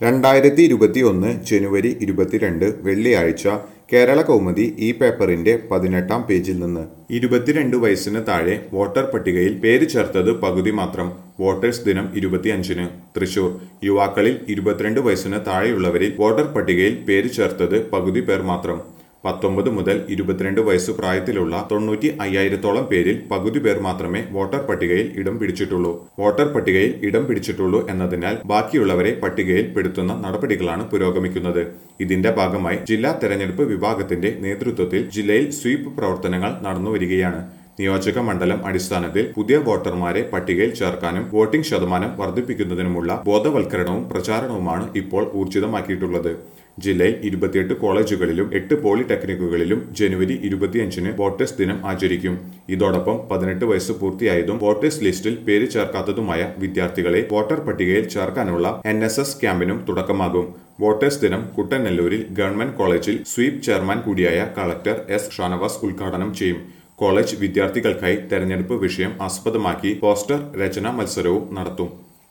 രണ്ടായിരത്തി ഇരുപത്തി ഒന്ന് ജനുവരി ഇരുപത്തിരണ്ട് വെള്ളിയാഴ്ച കേരള കൗമുദി ഈ പേപ്പറിന്റെ പതിനെട്ടാം പേജിൽ നിന്ന് ഇരുപത്തിരണ്ട് വയസ്സിന് താഴെ വോട്ടർ പട്ടികയിൽ പേര് ചേർത്തത് പകുതി മാത്രം വോട്ടേഴ്സ് ദിനം ഇരുപത്തിയഞ്ചിന് തൃശൂർ യുവാക്കളിൽ ഇരുപത്തിരണ്ട് വയസ്സിന് താഴെയുള്ളവരിൽ വോട്ടർ പട്ടികയിൽ പേര് ചേർത്തത് പകുതി പേർ മാത്രം പത്തൊമ്പത് മുതൽ ഇരുപത്തിരണ്ട് വയസ്സ് പ്രായത്തിലുള്ള തൊണ്ണൂറ്റി അയ്യായിരത്തോളം പേരിൽ പകുതി പേർ മാത്രമേ വോട്ടർ പട്ടികയിൽ ഇടം പിടിച്ചിട്ടുള്ളൂ വോട്ടർ പട്ടികയിൽ ഇടം പിടിച്ചിട്ടുള്ളൂ എന്നതിനാൽ ബാക്കിയുള്ളവരെ പട്ടികയിൽ പെടുത്തുന്ന നടപടികളാണ് പുരോഗമിക്കുന്നത് ഇതിന്റെ ഭാഗമായി ജില്ലാ തെരഞ്ഞെടുപ്പ് വിഭാഗത്തിന്റെ നേതൃത്വത്തിൽ ജില്ലയിൽ സ്വീപ്പ് പ്രവർത്തനങ്ങൾ നടന്നുവരികയാണ് നിയോജക മണ്ഡലം അടിസ്ഥാനത്തിൽ പുതിയ വോട്ടർമാരെ പട്ടികയിൽ ചേർക്കാനും വോട്ടിംഗ് ശതമാനം വർദ്ധിപ്പിക്കുന്നതിനുമുള്ള ബോധവൽക്കരണവും പ്രചാരണവുമാണ് ഇപ്പോൾ ഊർജിതമാക്കിയിട്ടുള്ളത് ജില്ലയിൽ ഇരുപത്തിയെട്ട് കോളേജുകളിലും എട്ട് പോളിടെക്നിക്കുകളിലും ജനുവരി ഇരുപത്തിയഞ്ചിന് വോട്ടേഴ്സ് ദിനം ആചരിക്കും ഇതോടൊപ്പം പതിനെട്ട് വയസ്സ് പൂർത്തിയായതും വോട്ടേഴ്സ് ലിസ്റ്റിൽ പേര് ചേർക്കാത്തതുമായ വിദ്യാർത്ഥികളെ വോട്ടർ പട്ടികയിൽ ചേർക്കാനുള്ള എൻ ക്യാമ്പിനും തുടക്കമാകും വോട്ടേഴ്സ് ദിനം കുട്ടനെല്ലൂരിൽ ഗവൺമെന്റ് കോളേജിൽ സ്വീപ് ചെയർമാൻ കൂടിയായ കളക്ടർ എസ് ഷാനവാസ് ഉദ്ഘാടനം ചെയ്യും കോളേജ് വിദ്യാർത്ഥികൾക്കായി തെരഞ്ഞെടുപ്പ് വിഷയം ആസ്പദമാക്കി പോസ്റ്റർ രചനാ മത്സരവും നടത്തും